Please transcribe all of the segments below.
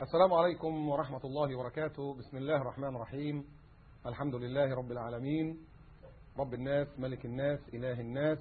السلام عليكم ورحمة الله وبركاته بسم الله الرحمن الرحيم الحمد لله رب العالمين رب الناس ملك الناس إله الناس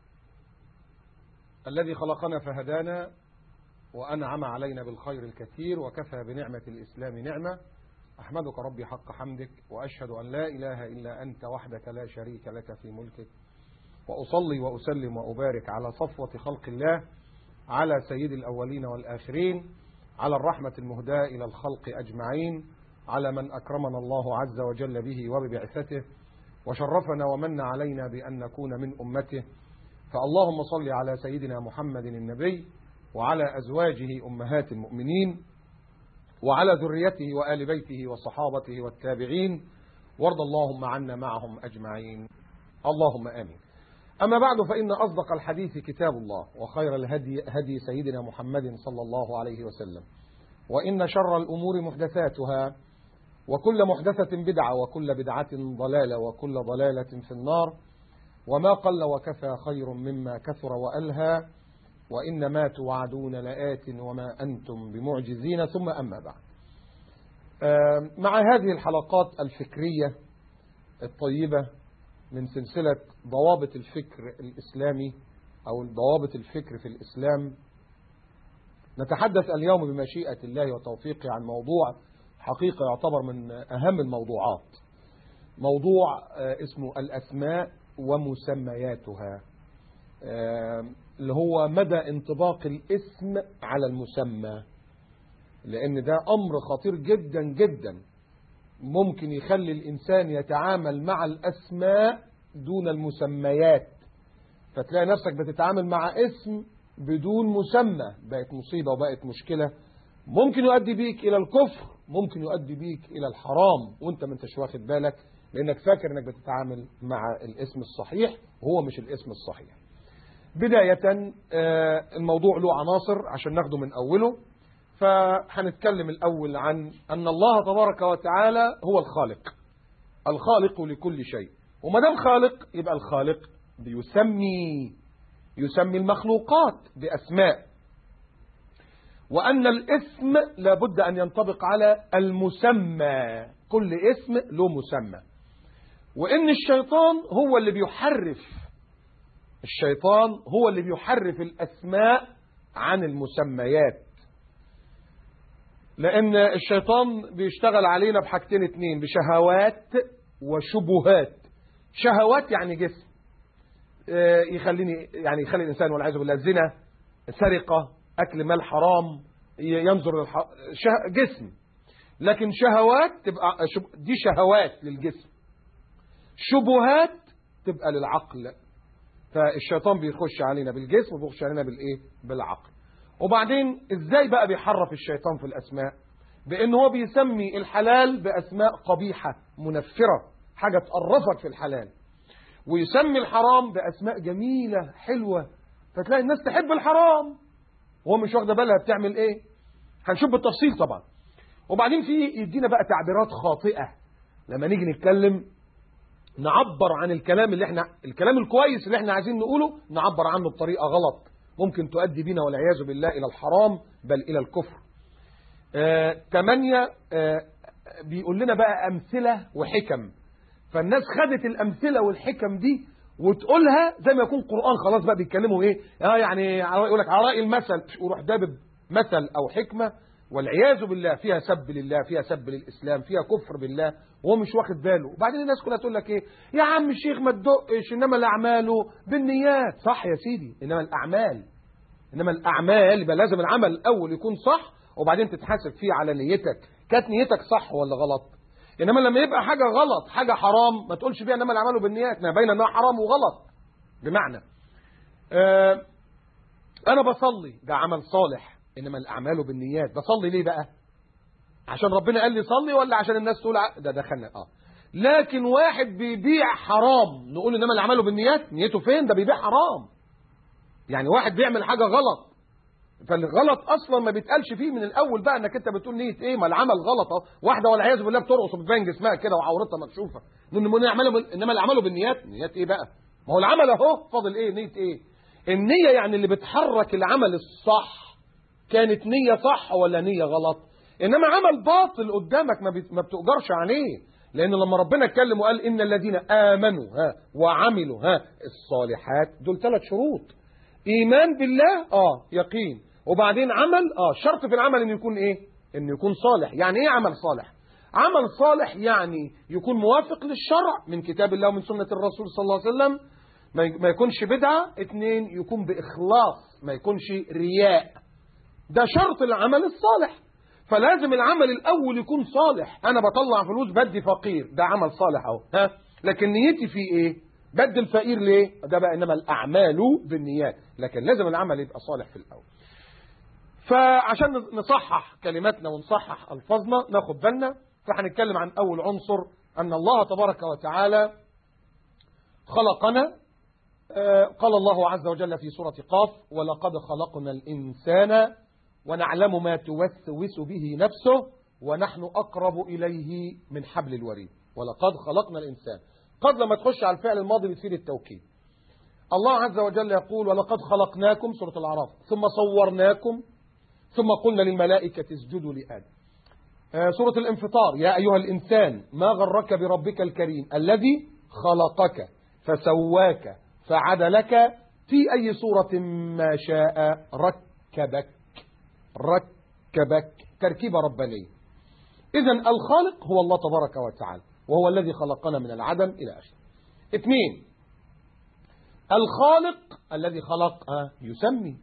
الذي خلقنا فهدانا وأنعم علينا بالخير الكثير وكفى بنعمة الإسلام نعمة أحمدك ربي حق حمدك وأشهد أن لا إله إلا أنت وحدك لا شريك لك في ملكك وأصلي وأسلم وأبارك على صفوة خلق الله على سيد الأولين والآخرين على الرحمة المهداة إلى الخلق أجمعين على من أكرمنا الله عز وجل به وببعثته وشرفنا ومن علينا بأن نكون من أمته فاللهم صل على سيدنا محمد النبي وعلى أزواجه أمهات المؤمنين وعلى ذريته وآل بيته وصحابته والتابعين وارض اللهم عنا معهم أجمعين اللهم آمين أما بعد فإن أصدق الحديث كتاب الله وخير الهدي هدي سيدنا محمد صلى الله عليه وسلم وإن شر الأمور محدثاتها وكل محدثة بدعة وكل بدعة ضلالة وكل ضلالة في النار وما قل وكفى خير مما كثر وألهى وإن ما توعدون لآت وما أنتم بمعجزين ثم أما بعد مع هذه الحلقات الفكرية الطيبة من سلسلة ضوابط الفكر الإسلامي أو ضوابط الفكر في الإسلام نتحدث اليوم بمشيئة الله وتوفيقه عن موضوع حقيقة يعتبر من أهم الموضوعات موضوع اسمه الأسماء ومسمياتها اللي هو مدى انطباق الاسم على المسمى لأن ده أمر خطير جدا جدا ممكن يخلي الإنسان يتعامل مع الأسماء دون المسميات فتلاقي نفسك بتتعامل مع اسم بدون مسمى بقت مصيبة وبقت مشكلة ممكن يؤدي بيك إلى الكفر ممكن يؤدي بيك إلى الحرام وانت ما انتش واخد بالك لأنك فاكر انك بتتعامل مع الاسم الصحيح وهو مش الاسم الصحيح بداية الموضوع له عناصر عشان ناخده من أوله فهنتكلم الأول عن أن الله تبارك وتعالى هو الخالق الخالق لكل شيء وما دام خالق يبقى الخالق بيسمي يسمي المخلوقات بأسماء وأن الاسم لابد أن ينطبق على المسمى كل اسم له مسمى وإن الشيطان هو اللي بيحرف الشيطان هو اللي بيحرف الأسماء عن المسميات لأن الشيطان بيشتغل علينا بحاجتين اتنين بشهوات وشبهات شهوات يعني جسم يخليني يعني يخلي الإنسان والعياذ بالله زنا سرقة أكل مال حرام ينظر للح... شه... جسم لكن شهوات تبقى دي شهوات للجسم شبهات تبقى للعقل فالشيطان بيخش علينا بالجسم وبيخش علينا بالايه بالعقل وبعدين ازاي بقى بيحرف الشيطان في الاسماء بان هو بيسمي الحلال باسماء قبيحه منفره حاجه تقرفك في الحلال ويسمي الحرام باسماء جميله حلوه فتلاقي الناس تحب الحرام وهو مش واخده بالها بتعمل ايه هنشوف بالتفصيل طبعا وبعدين في يدينا بقى تعبيرات خاطئه لما نيجي نتكلم نعبر عن الكلام اللي احنا الكلام الكويس اللي احنا عايزين نقوله نعبر عنه بطريقه غلط ممكن تؤدي بنا والعياذ بالله الى الحرام بل الى الكفر آه، تمانية آه، بيقول لنا بقى امثله وحكم فالناس خدت الامثله والحكم دي وتقولها زي ما يكون قران خلاص بقى بيتكلموا ايه اه يعني يقول لك على راي المثل ويروح دابب مثل او حكمه والعياذ بالله فيها سب لله فيها سب للإسلام فيها كفر بالله وهو مش واخد باله وبعدين الناس كلها تقول لك ايه يا عم الشيخ ما تدقش انما الاعمال بالنيات صح يا سيدي انما الاعمال انما الاعمال يبقى لازم العمل الاول يكون صح وبعدين تتحاسب فيه على نيتك كانت نيتك صح ولا غلط انما لما يبقى حاجه غلط حاجه حرام ما تقولش فيها انما الاعمال بالنيات ما بين انها حرام وغلط بمعنى آه انا بصلي ده عمل صالح انما الاعمال بالنيات بصلي ليه بقى عشان ربنا قال لي صلي ولا عشان الناس تقول ده دخلنا اه لكن واحد بيبيع حرام نقول انما الاعمال بالنيات نيته فين ده بيبيع حرام يعني واحد بيعمل حاجه غلط فالغلط اصلا ما بيتقالش فيه من الاول بقى انك انت بتقول نيه ايه ما العمل غلط اهو واحده والعياذ بالله بترقص وبتبين جسمها كده وعورتها مكشوفه انما الاعمال بالنيات نيات ايه بقى ما هو العمل اهو فاضل ايه نيه ايه النيه يعني اللي بتحرك العمل الصح كانت نية صح ولا نية غلط انما عمل باطل قدامك ما بت- ما بتؤجرش عليه لان لما ربنا اتكلم وقال ان الذين امنوا ها وعملوا ها الصالحات دول ثلاث شروط ايمان بالله اه يقين وبعدين عمل اه شرط في العمل انه يكون ايه انه يكون صالح يعني ايه عمل صالح عمل صالح يعني يكون موافق للشرع من كتاب الله ومن سنة الرسول صلى الله عليه وسلم ما ي- ما يكونش بدعة اثنين يكون بإخلاص ما يكونش رياء ده شرط العمل الصالح فلازم العمل الأول يكون صالح أنا بطلع فلوس بدي فقير ده عمل صالح أهو ها لكن نيتي فيه إيه بدي الفقير ليه ده بقى إنما الأعمال بالنيات لكن لازم العمل يبقى صالح في الأول فعشان نصحح كلماتنا ونصحح ألفاظنا ناخد بالنا فهنتكلم عن أول عنصر أن الله تبارك وتعالى خلقنا آه، قال الله عز وجل في سورة قاف ولقد خلقنا الإنسان ونعلم ما توسوس به نفسه ونحن أقرب إليه من حبل الوريد ولقد خلقنا الإنسان قد لما تخش على الفعل الماضي بتفيد التوكيد الله عز وجل يقول ولقد خلقناكم سورة الأعراف ثم صورناكم ثم قلنا للملائكة اسجدوا لآدم آه، سورة الانفطار يا أيها الإنسان ما غرك بربك الكريم الذي خلقك فسواك فعدلك في أي صورة ما شاء ركبك ركبك تركيبة ربانية إذا الخالق هو الله تبارك وتعالى وهو الذي خلقنا من العدم إلى آخره اثنين الخالق الذي خلق آه، يسمي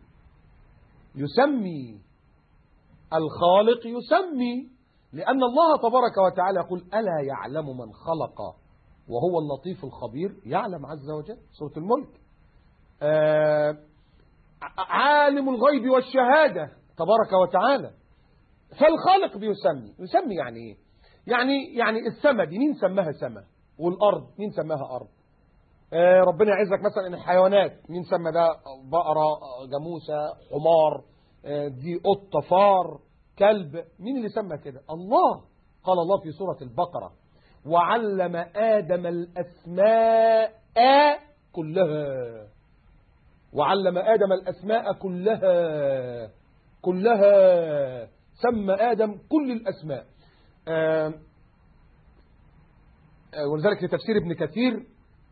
يسمي الخالق يسمي لأن الله تبارك وتعالى يقول ألا يعلم من خلق وهو اللطيف الخبير يعلم عز وجل سورة الملك آه عالم الغيب والشهادة تبارك وتعالى فالخالق بيسمي يسمي يعني ايه يعني يعني السماء دي مين سماها سماء والأرض مين سماها أرض آه ربنا يعزك مثلا ان الحيوانات مين سمى ده بقرة آه، جاموسة حمار آه، دي قطة فار كلب مين اللي سمى كده الله قال الله في سورة البقرة وعلم آدم الأسماء كلها وعلم آدم الأسماء كلها كلها سمى آدم كل الأسماء آه، آه، ولذلك في تفسير ابن كثير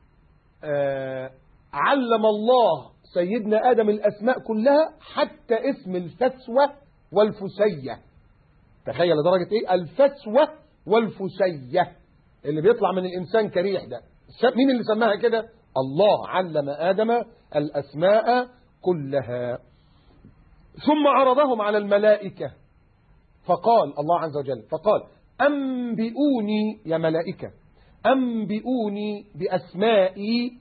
آه، علم الله سيدنا آدم الأسماء كلها حتى اسم الفسوة والفسية تخيل لدرجة إيه الفسوة والفسية اللي بيطلع من الإنسان كريح ده س- مين اللي سماها كده الله علم آدم الأسماء كلها ثم عرضهم على الملائكة فقال الله عز وجل فقال أنبئوني يا ملائكة أنبئوني بأسماء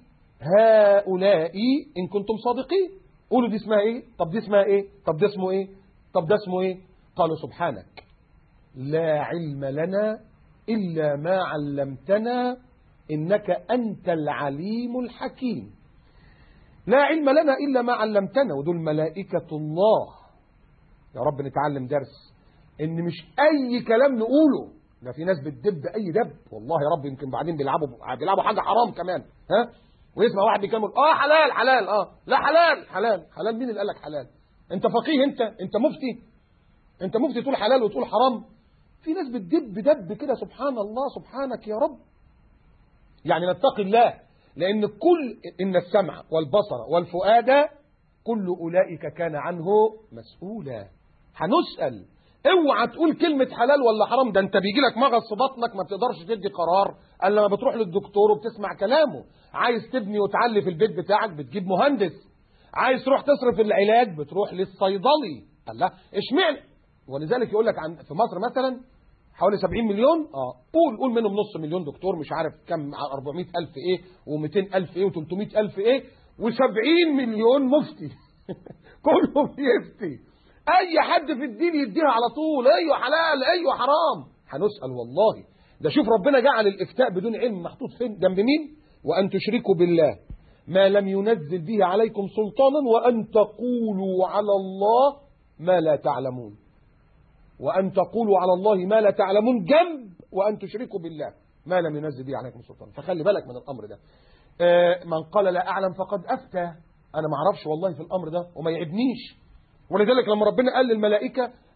هؤلاء إن كنتم صادقين قولوا دي اسمها إيه طب دي اسمها إيه طب ده اسمه إيه طب ده اسمه إيه قالوا سبحانك لا علم لنا إلا ما علمتنا إنك أنت العليم الحكيم لا علم لنا إلا ما علمتنا ودول ملائكة الله يا رب نتعلم درس إن مش أي كلام نقوله ده في ناس بتدب أي دب والله يا رب يمكن بعدين بيلعبوا بيلعبوا حاجة حرام كمان ها ويسمع واحد بيكلم اه حلال حلال اه لا حلال حلال حلال مين اللي قال لك حلال انت فقيه انت انت مفتي انت مفتي تقول حلال وتقول حرام في ناس بتدب دب كده سبحان الله سبحانك يا رب يعني نتقي الله لأن كل إن السمع والبصر والفؤاد كل أولئك كان عنه مسؤولا هنسأل اوعى تقول كلمة حلال ولا حرام ده انت بيجي لك مغص في بطنك ما بتقدرش تدي قرار الا لما بتروح للدكتور وبتسمع كلامه عايز تبني وتعلي في البيت بتاعك بتجيب مهندس عايز تروح تصرف العلاج بتروح للصيدلي الله اشمعنى ولذلك يقول لك عن في مصر مثلا حوالي 70 مليون اه قول قول منهم نص مليون دكتور مش عارف كم 400 ألف ايه و200 ألف ايه و300 ألف ايه و70 مليون مفتي كله بيفتي اي حد في الدين يديها على طول ايوه حلال ايوه حرام هنسأل والله ده شوف ربنا جعل الافتاء بدون علم محطوط فين جنب مين وان تشركوا بالله ما لم ينزل به عليكم سلطانا وان تقولوا على الله ما لا تعلمون وأن تقولوا على الله ما لا تعلمون جنب وأن تشركوا بالله ما لم ينزل به عليكم سلطان فخلي بالك من الأمر ده آه، من قال لا أعلم فقد أفتى أنا ما أعرفش والله في الأمر ده وما يعبنيش ولذلك لما ربنا قال للملائكة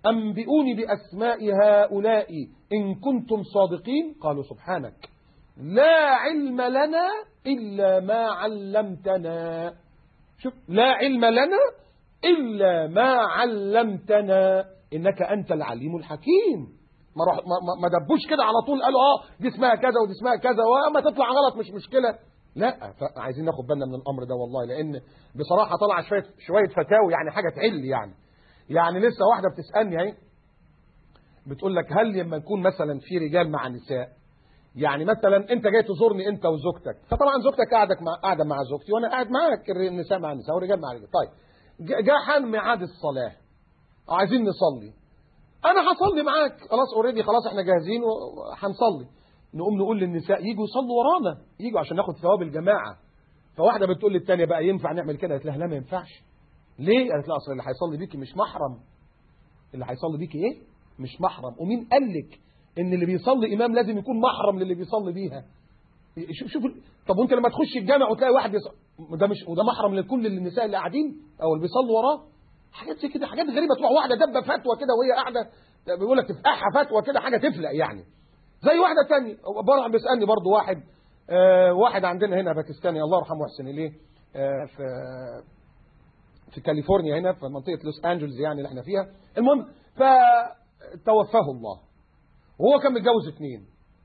أنبئوني بأسماء هؤلاء إن كنتم صادقين قالوا سبحانك لا علم لنا إلا ما علمتنا شوف لا علم لنا إلا ما علمتنا إنك أنت العليم الحكيم ما, روح ما, ما دبوش كده على طول قالوا اه دي اسمها كذا ودي اسمها كذا وما تطلع غلط مش مشكلة لا فعايزين ناخد بالنا من الامر ده والله لان بصراحه طلع شويه شويه فتاوي يعني حاجه تعل يعني يعني لسه واحده بتسالني اهي بتقول لك هل لما يكون مثلا في رجال مع نساء يعني مثلا انت جاي تزورني انت وزوجتك فطبعا زوجتك قاعدك مع قاعده مع زوجتي وانا قاعد معاك النساء مع النساء والرجال مع الرجال طيب جاء حان ميعاد الصلاه عايزين نصلي انا هصلي معاك خلاص اوريدي خلاص احنا جاهزين وهنصلي نقوم نقول للنساء يجوا يصلوا ورانا يجوا عشان ناخد ثواب الجماعه فواحده بتقول للثانيه بقى ينفع نعمل كده قالت لها لا ما ينفعش ليه قالت لها اصل اللي هيصلي بيكي مش محرم اللي هيصلي بيكي ايه مش محرم ومين قال لك ان اللي بيصلي امام لازم يكون محرم للي بيصلي بيها شوف شوف طب وانت لما تخش الجامع وتلاقي واحد يصلي ده مش وده محرم لكل النساء اللي قاعدين او اللي بيصلوا وراه حاجات زي كده حاجات غريبه تروح واحده دبه فتوى كده وهي قاعده بيقول لك تفقعها فتوى كده حاجه تفلق يعني زي واحده ثانيه برضه بيسالني برضه واحد آه واحد عندنا هنا باكستاني الله يرحمه ويحسن اليه آه في في كاليفورنيا هنا في منطقه لوس انجلز يعني اللي احنا فيها المهم فتوفاه الله وهو كان متجوز اثنين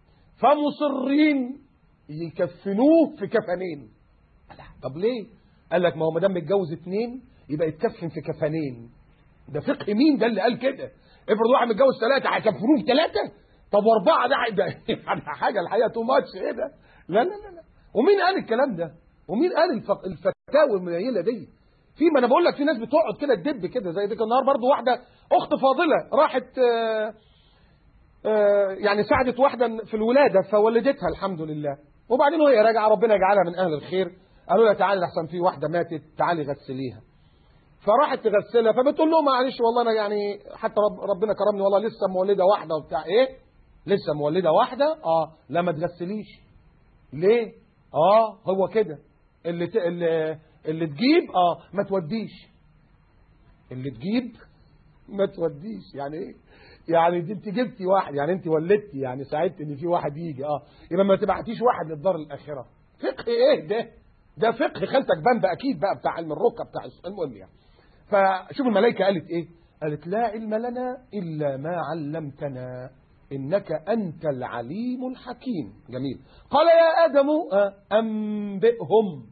فمصرين يكفنوه في كفنين طب ليه قال لك ما هو ما دام متجوز اثنين يبقى يتكفن في كفنين ده فقه مين ده اللي قال كده افرض واحد متجوز ثلاثه هيكفنوه في ثلاثه طب واربعه ده ده يعني حاجه الحقيقه تو ماتش ايه ده لا لا لا لا ومين قال الكلام ده ومين قال الفق... الفتاوى المنيله دي في ما انا بقول لك في ناس بتقعد كده تدب كده زي ديك النهار برضو واحده اخت فاضله راحت آآ آآ يعني ساعدت واحده في الولاده فولدتها الحمد لله وبعدين وهي راجعه ربنا يجعلها من اهل الخير قالوا لها تعالي احسن في واحده ماتت تعالي غسليها فراحت تغسلها فبتقول له معلش والله انا يعني حتى رب ربنا كرمني والله لسه مولده واحده وبتاع ايه لسه مولده واحده اه لا ما تغسليش ليه اه هو كده اللي ت... اللي اللي تجيب اه ما توديش اللي تجيب ما توديش يعني ايه يعني دي انت جبتي واحد يعني انت ولدتي يعني ساعدت ان في واحد يجي اه يبقى ما تبعتيش واحد للدار الاخره فقه ايه ده ده فقه خالتك بامبا اكيد بقى بتاع علم الركب بتاع المهم يعني فشوف الملائكه قالت ايه قالت لا علم لنا الا ما علمتنا انك انت العليم الحكيم جميل قال يا ادم انبئهم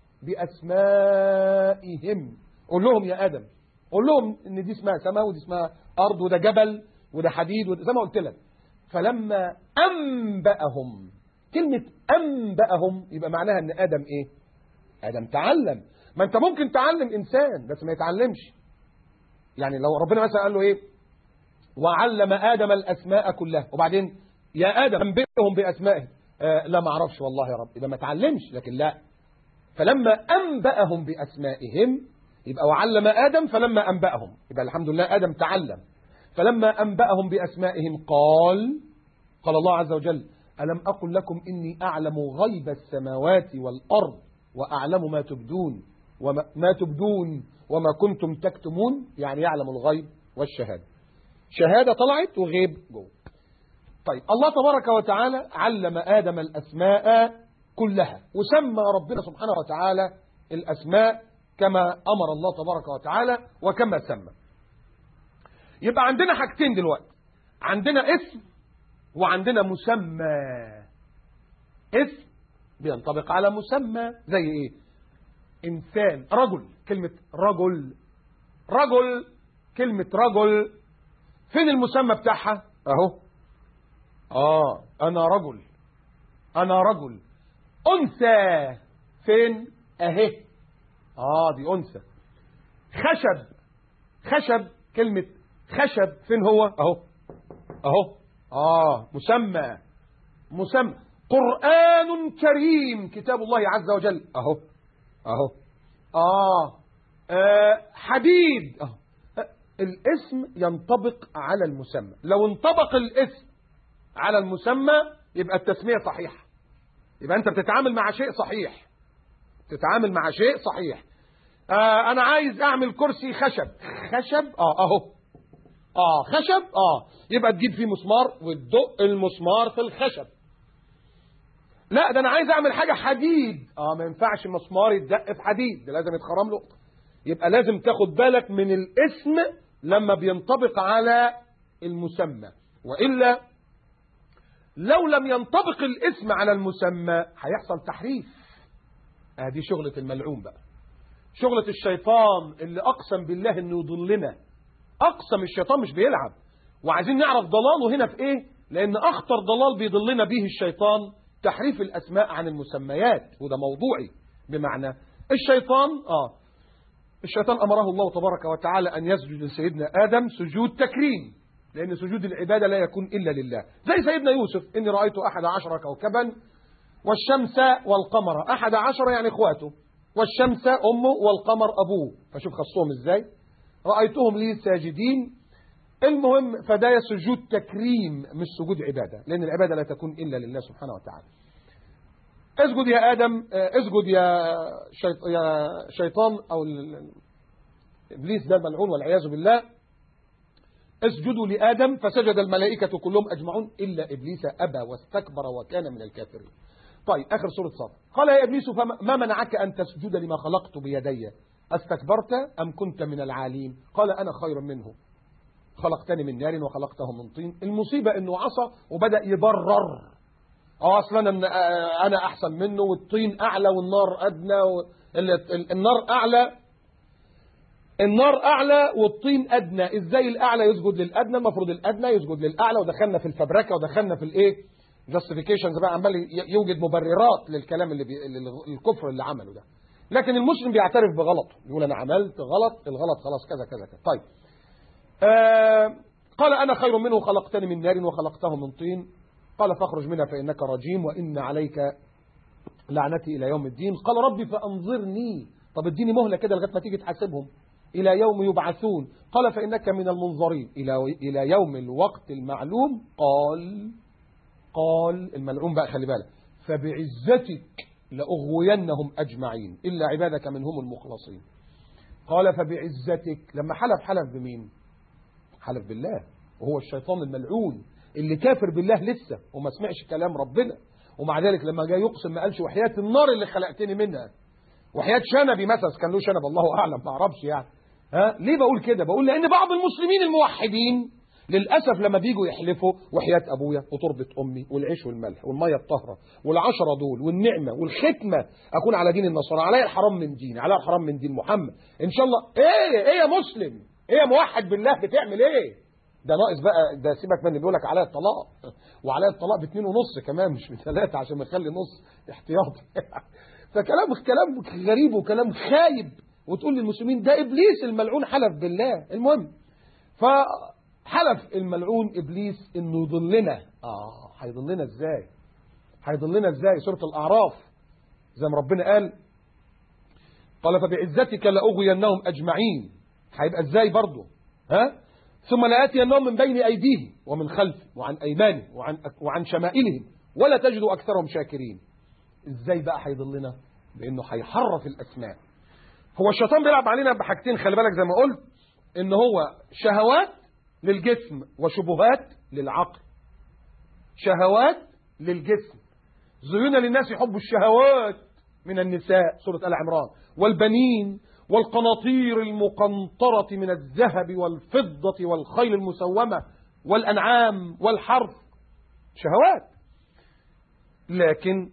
باسمائهم قول لهم يا ادم قول لهم ان دي اسمها سماء ودي اسمها ارض وده جبل وده حديد وده زي ما قلت لك فلما انبأهم كلمة انبأهم يبقى معناها ان ادم ايه ادم تعلم ما انت ممكن تعلم انسان بس ما يتعلمش يعني لو ربنا مثلا قال له ايه وعلم ادم الاسماء كلها وبعدين يا ادم انبئهم باسمائهم آه لا ما اعرفش والله يا رب يبقى ما تعلمش لكن لا فلما انبأهم باسمائهم يبقى وعلم ادم فلما انبأهم يبقى الحمد لله ادم تعلم فلما انبأهم باسمائهم قال قال الله عز وجل الم اقل لكم اني اعلم غيب السماوات والارض واعلم ما تبدون وما ما تبدون وما كنتم تكتمون يعني يعلم الغيب والشهاده شهاده طلعت وغيب جوه طيب الله تبارك وتعالى علم ادم الاسماء كلها وسمى ربنا سبحانه وتعالى الاسماء كما امر الله تبارك وتعالى وكما سمى يبقى عندنا حاجتين دلوقتي عندنا اسم وعندنا مسمى اسم بينطبق على مسمى زي ايه انسان رجل كلمة رجل رجل كلمة رجل فين المسمى بتاعها اهو اه انا رجل انا رجل انثى فين اهي اه دي انثى خشب خشب كلمة خشب فين هو اهو اهو اه مسمى مسمى قرآن كريم كتاب الله عز وجل اهو اهو اه, آه حديد اهو الاسم ينطبق على المسمى لو انطبق الاسم على المسمى يبقى التسمية صحيحة يبقى انت بتتعامل مع شيء صحيح تتعامل مع شيء صحيح آه انا عايز اعمل كرسي خشب خشب اه اهو اه خشب اه يبقى تجيب فيه مسمار وتدق المسمار في الخشب لا ده انا عايز اعمل حاجه حديد اه ما ينفعش مسمار يتدق في حديد ده لازم يتخرم له يبقى لازم تاخد بالك من الاسم لما بينطبق على المسمى والا لو لم ينطبق الاسم على المسمى هيحصل تحريف ادي شغله الملعون بقى شغله الشيطان اللي اقسم بالله انه يضلنا اقسم الشيطان مش بيلعب وعايزين نعرف ضلاله هنا في ايه لان اخطر ضلال بيضلنا به الشيطان تحريف الاسماء عن المسميات وده موضوعي بمعنى الشيطان اه الشيطان امره الله تبارك وتعالى ان يسجد لسيدنا ادم سجود تكريم لان سجود العباده لا يكون الا لله زي سيدنا يوسف اني رايت احد عشر كوكبا والشمس والقمر احد عشر يعني اخواته والشمس امه والقمر ابوه فشوف خصهم ازاي رايتهم لي ساجدين المهم فده سجود تكريم مش سجود عبادة لأن العبادة لا تكون إلا لله سبحانه وتعالى اسجد يا آدم اسجد يا, شيط يا شيطان أو إبليس ده الملعون والعياذ بالله اسجدوا لآدم فسجد الملائكة كلهم أجمعون إلا إبليس أبى واستكبر وكان من الكافرين طيب آخر سورة صف قال يا إبليس فما منعك أن تسجد لما خلقت بيدي استكبرت أم كنت من العالين قال أنا خير منه خلقتني من نار وخلقته من طين المصيبة انه عصى وبدأ يبرر اه اصلا انا انا احسن منه والطين اعلى والنار ادنى النار اعلى النار اعلى والطين ادنى ازاي الاعلى يسجد للادنى المفروض الادنى يسجد للاعلى ودخلنا في الفبركه ودخلنا في الايه جاستيفيكيشنز بقى عمال يوجد مبررات للكلام اللي بي... الكفر اللي عمله ده لكن المسلم بيعترف بغلطه يقول انا عملت غلط الغلط خلاص كذا كذا كذا طيب آه قال أنا خير منه خلقتني من نار وخلقته من طين قال فاخرج منها فإنك رجيم وإن عليك لعنتي إلى يوم الدين قال ربي فأنظرني طب اديني مهلة كده لغاية ما تيجي تحاسبهم إلى يوم يبعثون قال فإنك من المنظرين إلى إلى يوم الوقت المعلوم قال قال الملعون بقى خلي بالك فبعزتك لأغوينهم أجمعين إلا عبادك منهم المخلصين قال فبعزتك لما حلف حلف بمين حلف بالله وهو الشيطان الملعون اللي كافر بالله لسه وما سمعش كلام ربنا ومع ذلك لما جاء يقسم ما قالش وحياة النار اللي خلقتني منها وحياة شنبي مثلا كان له شنب الله اعلم ما اعرفش يعني ها ليه بقول كده بقول لان بعض المسلمين الموحدين للاسف لما بيجوا يحلفوا وحياة ابويا وتربة امي والعيش والملح والميه الطاهره والعشره دول والنعمه والختمه اكون على دين النصارى علي الحرام من دين علي الحرام من دين محمد ان شاء الله ايه ايه يا مسلم ايه يا موحد بالله بتعمل ايه ده ناقص بقى ده سيبك من اللي بيقول لك عليا الطلاق وعليا الطلاق باثنين ونص كمان مش بثلاثه عشان ما يخلي نص احتياطي فكلام كلام غريب وكلام خايب وتقول للمسلمين ده ابليس الملعون حلف بالله المهم فحلف الملعون ابليس انه يضلنا اه هيضلنا ازاي هيضلنا ازاي سوره الاعراف زي ما ربنا قال قال فبعزتك لاغوينهم اجمعين هيبقى ازاي برضه ها ثم لآتينهم من بين أيديهم ومن خلفهم وعن أيمانهم وعن, وعن شمائلهم ولا تجد أكثرهم شاكرين إزاي بقى هيضلنا بأنه هيحرف الأسماء هو الشيطان بيلعب علينا بحاجتين خلي بالك زي ما قلت إن هو شهوات للجسم وشبهات للعقل شهوات للجسم زينا للناس يحبوا الشهوات من النساء سورة آل عمران والبنين والقناطير المقنطرة من الذهب والفضة والخيل المسومة والأنعام والحرف شهوات لكن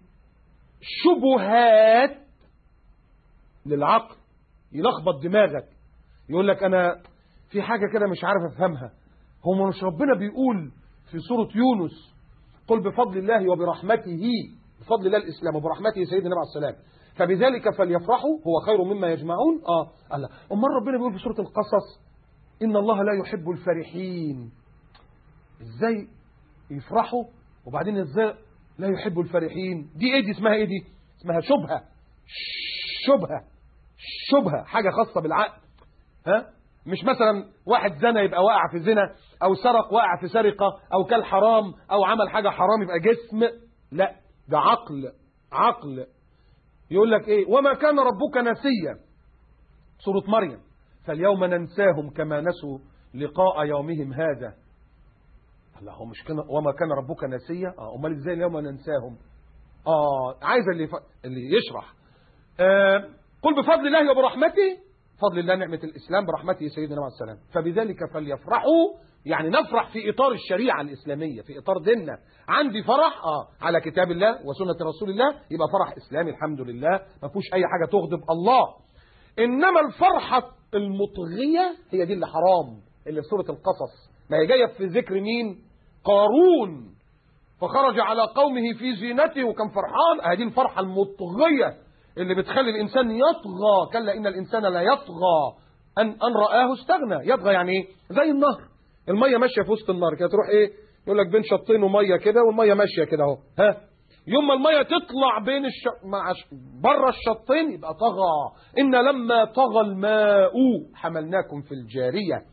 شبهات للعقل يلخبط دماغك يقول لك أنا في حاجة كده مش عارف أفهمها هو مش ربنا بيقول في سورة يونس قل بفضل الله وبرحمته بفضل الله الإسلام وبرحمته سيدنا النبي عليه السلام فبذلك فليفرحوا هو خير مما يجمعون اه الله امال ربنا بيقول في سوره القصص ان الله لا يحب الفرحين ازاي يفرحوا وبعدين ازاي لا يحب الفرحين دي ايه دي اسمها ايه دي اسمها شبهه شبهه شبهه حاجه خاصه بالعقل ها مش مثلا واحد زنى يبقى واقع في زنا او سرق واقع في سرقه او كل حرام او عمل حاجه حرام يبقى جسم لا ده عقل عقل يقول لك ايه وما كان ربك نسيا سورة مريم فاليوم ننساهم كما نسوا لقاء يومهم هذا الله هو مش كان وما كان ربك نسيا اه امال ازاي اليوم ننساهم اه عايز اللي ف... اللي يشرح آه قل بفضل الله وبرحمته فضل الله نعمة الإسلام برحمته سيدنا عليه السلام فبذلك فليفرحوا يعني نفرح في إطار الشريعة الإسلامية في إطار ديننا عندي فرح آه على كتاب الله وسنة رسول الله يبقى فرح إسلامي الحمد لله ما فيهوش أي حاجة تغضب الله إنما الفرحة المطغية هي دي اللي حرام اللي في سورة القصص ما هي جاية في ذكر مين قارون فخرج على قومه في زينته وكان فرحان هذه الفرحة المطغية اللي بتخلي الإنسان يطغى كلا إن الإنسان لا يطغى أن, أن رآه استغنى يطغى يعني إيه زي النهر المية ماشية في وسط النهر كده تروح إيه يقول لك بين شطين ومية كده والمية ماشية كده أهو ها يوم ما المية تطلع بين الش... مع ش... بره الشطين يبقى طغى إن لما طغى الماء حملناكم في الجارية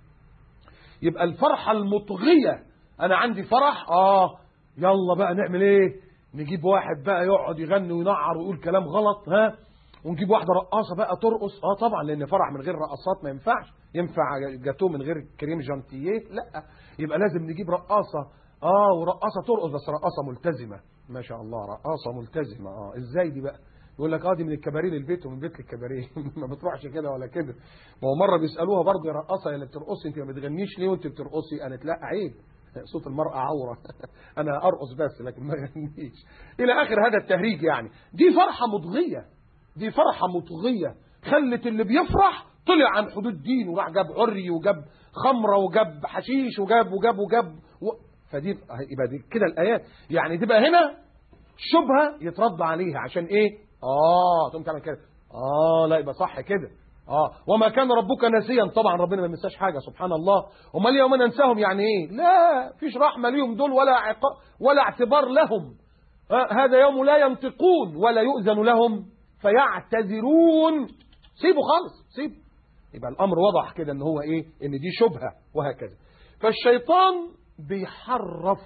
يبقى الفرحة المطغية أنا عندي فرح آه يلا بقى نعمل إيه نجيب واحد بقى يقعد يغني وينعر ويقول كلام غلط ها ونجيب واحدة رقاصة بقى ترقص اه طبعا لان فرح من غير رقصات ما ينفعش ينفع جاتوه من غير كريم جانتيه لا يبقى لازم نجيب رقاصة اه ورقاصة ترقص بس رقاصة ملتزمة ما شاء الله رقاصة ملتزمة اه ازاي دي بقى يقول لك اه دي من الكباريه للبيت ومن بيت للكباريه ما بتروحش كده ولا كده ما هو مره بيسالوها برضه يا رقاصه يا اللي بترقصي انت ما بتغنيش ليه وانت بترقصي قالت لا عيب صوت المرأة عورة أنا أرقص بس لكن ما يغنيش إلى آخر هذا التهريج يعني دي فرحة مضغية دي فرحة مطغية خلت اللي بيفرح طلع عن حدود دين وراح جاب عري وجاب خمرة وجاب حشيش وجاب وجاب وجاب و... فدي يبقى دي كده الآيات يعني تبقى هنا شبهة يترد عليها عشان إيه؟ آه تقوم تعمل كده آه لا يبقى صح كده اه وما كان ربك نسيا طبعا ربنا ما ينساش حاجه سبحان الله امال يوم ننساهم يعني ايه لا فيش رحمه ليهم دول ولا عقاب ولا اعتبار لهم آه هذا يوم لا ينطقون ولا يؤذن لهم فيعتذرون سيبوا خالص سيب يبقى الامر وضح كده ان هو ايه ان دي شبهه وهكذا فالشيطان بيحرف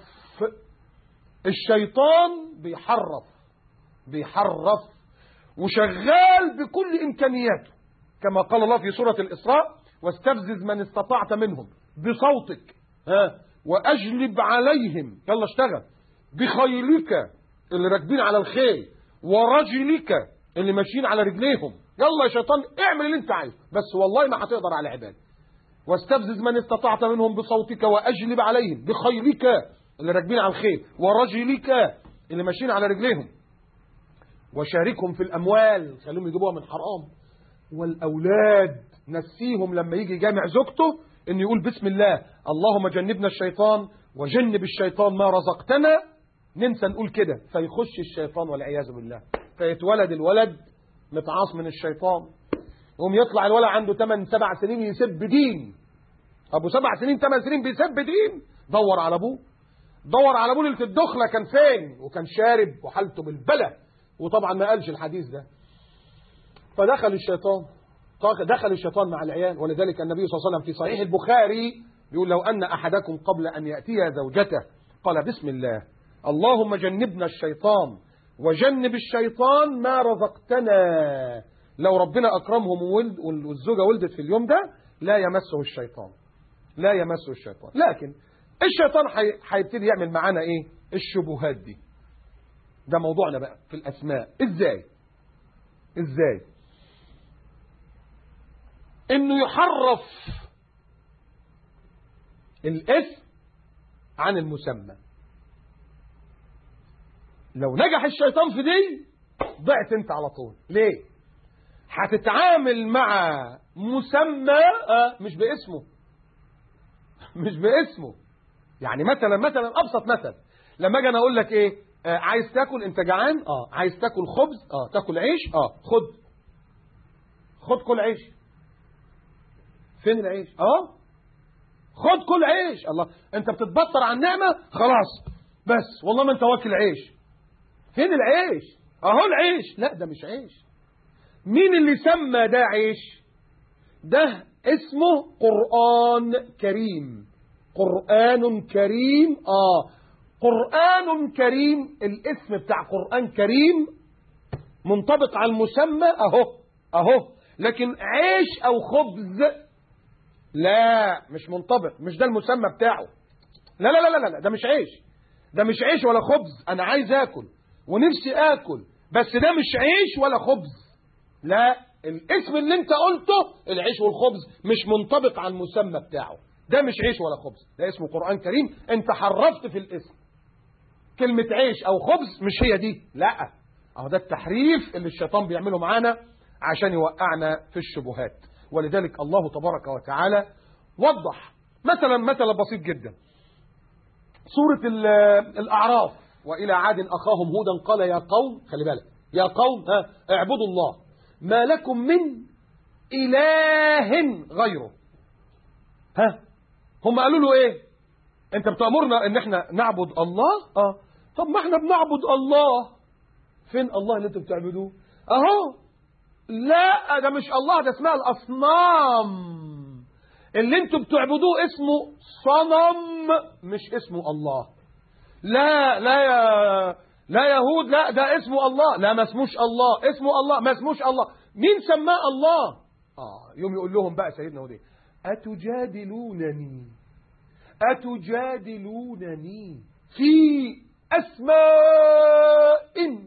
الشيطان بيحرف بيحرف وشغال بكل امكانياته كما قال الله في سورة الإسراء واستفزز من استطعت منهم بصوتك ها وأجلب عليهم يلا اشتغل بخيلك اللي راكبين على الخيل ورجلك اللي ماشيين على رجليهم يلا يا شيطان اعمل اللي انت عايزه بس والله ما هتقدر على عباد واستفزز من استطعت منهم بصوتك وأجلب عليهم بخيلك اللي راكبين على الخيل ورجلك اللي ماشيين على رجليهم وشاركهم في الأموال خليهم يجيبوها من حرام والأولاد نسيهم لما يجي جامع زوجته أن يقول بسم الله اللهم جنبنا الشيطان وجنب الشيطان ما رزقتنا ننسى نقول كده فيخش الشيطان والعياذ بالله فيتولد الولد متعاص من الشيطان يقوم يطلع الولد عنده 8 7 سنين يسب دين ابو 7 سنين 8 سنين بيسب دين دور على ابوه دور على ابوه ليله الدخله كان فين وكان شارب وحالته بالبلة وطبعا ما قالش الحديث ده فدخل الشيطان دخل الشيطان مع العيال ولذلك النبي صلى الله عليه وسلم في صحيح البخاري يقول لو أن أحدكم قبل أن يأتي زوجته قال بسم الله اللهم جنبنا الشيطان وجنب الشيطان ما رزقتنا لو ربنا أكرمهم وولد والزوجة ولدت في اليوم ده لا يمسه الشيطان لا يمسه الشيطان لكن الشيطان هيبتدي يعمل معانا ايه الشبهات دي ده موضوعنا بقى في الأسماء ازاي ازاي انه يحرف الاسم عن المسمى لو نجح الشيطان في دي ضعت انت على طول ليه هتتعامل مع مسمى مش باسمه مش باسمه يعني مثلا مثلا ابسط مثل لما اجي انا اقول لك ايه آه عايز تاكل انت جعان اه عايز تاكل خبز اه تاكل عيش اه خد خد كل عيش فين العيش اه خد كل عيش الله انت بتتبطر عن نعمه خلاص بس والله ما انت واكل عيش فين العيش اهو العيش لا ده مش عيش مين اللي سمى ده عيش ده اسمه قرآن كريم قرآن كريم اه قرآن كريم الاسم بتاع قرآن كريم منطبق على المسمى اهو اهو لكن عيش او خبز لا مش منطبق مش ده المسمى بتاعه لا لا لا لا لا ده مش عيش ده مش عيش ولا خبز انا عايز اكل ونفسي اكل بس ده مش عيش ولا خبز لا الاسم اللي انت قلته العيش والخبز مش منطبق على المسمى بتاعه ده مش عيش ولا خبز ده اسمه قرآن كريم انت حرفت في الاسم كلمة عيش او خبز مش هي دي لا اهو ده التحريف اللي الشيطان بيعمله معانا عشان يوقعنا في الشبهات ولذلك الله تبارك وتعالى وضح مثلا مثلا بسيط جدا سورة الأعراف وإلى عاد أخاهم هودا قال يا قوم خلي بالك يا قوم ها اعبدوا الله ما لكم من إله غيره ها هم قالوا له إيه أنت بتأمرنا إن إحنا نعبد الله آه طب ما إحنا بنعبد الله فين الله اللي أنتم بتعبدوه أهو لا ده مش الله ده اسمها الأصنام اللي أنتم بتعبدوه اسمه صنم مش اسمه الله لا لا يا لا يهود لا ده اسمه الله لا ما اسموش الله اسمه الله ما اسموش الله مين سماه الله اه يوم يقول لهم بقى سيدنا هودي أتجادلونني أتجادلونني في أسماء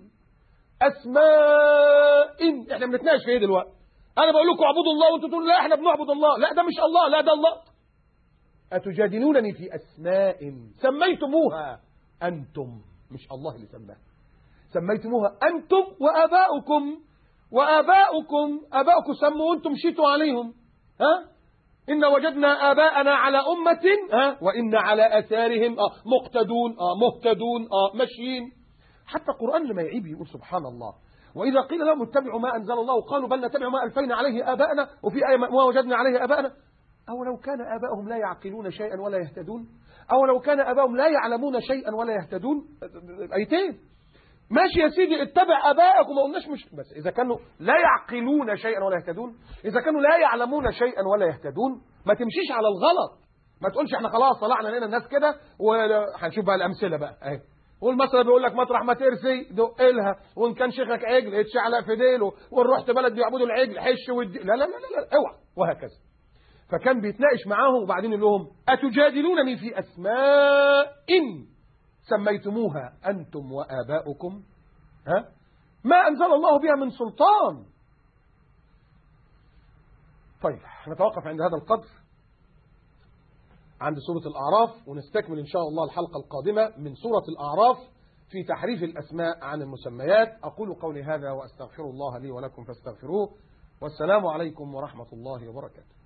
أسماء احنا بنتناقش في ايه دلوقتي انا بقول لكم اعبدوا الله وانتوا تقولوا لا احنا بنعبد الله لا ده مش الله لا ده الله أتجادلونني في أسماء سميتموها أنتم مش الله اللي سماها سميتموها أنتم وآباؤكم وآباؤكم آباؤكم سموا وأنتم مشيتوا عليهم ها إن وجدنا آباءنا على أمة ها وإن على أثارهم آه مقتدون آه مهتدون آه ماشيين حتى القرآن لما يعيب يقول سبحان الله وإذا قيل لهم اتبعوا ما أنزل الله قالوا بل نتبع ما ألفينا عليه آباءنا وفي آية ما وجدنا عليه آباءنا أو لو كان آباؤهم لا يعقلون شيئا ولا يهتدون أو لو كان آباؤهم لا يعلمون شيئا ولا يهتدون أيتين ماشي يا سيدي اتبع آبائك وما قلناش مش بس إذا كانوا لا يعقلون شيئا ولا يهتدون إذا كانوا لا يعلمون شيئا ولا يهتدون ما تمشيش على الغلط ما تقولش احنا خلاص طلعنا لنا الناس كده وهنشوف بقى الأمثلة بقى اهي والمثل بيقول لك مطرح ما ترسي دق لها وان كان شيخك عجل اتشعلق في ديله وان رحت بلد بيعبدوا العجل حش ودي لا لا لا لا, لا اوعى وهكذا فكان بيتناقش معاهم وبعدين يقول لهم أتجادلونني في أسماء سميتموها أنتم وآباؤكم ها ما أنزل الله بها من سلطان طيب نتوقف عند هذا القدر عند سورة الأعراف ونستكمل إن شاء الله الحلقة القادمة من سورة الأعراف في تحريف الأسماء عن المسميات أقول قولي هذا وأستغفر الله لي ولكم فاستغفروه والسلام عليكم ورحمة الله وبركاته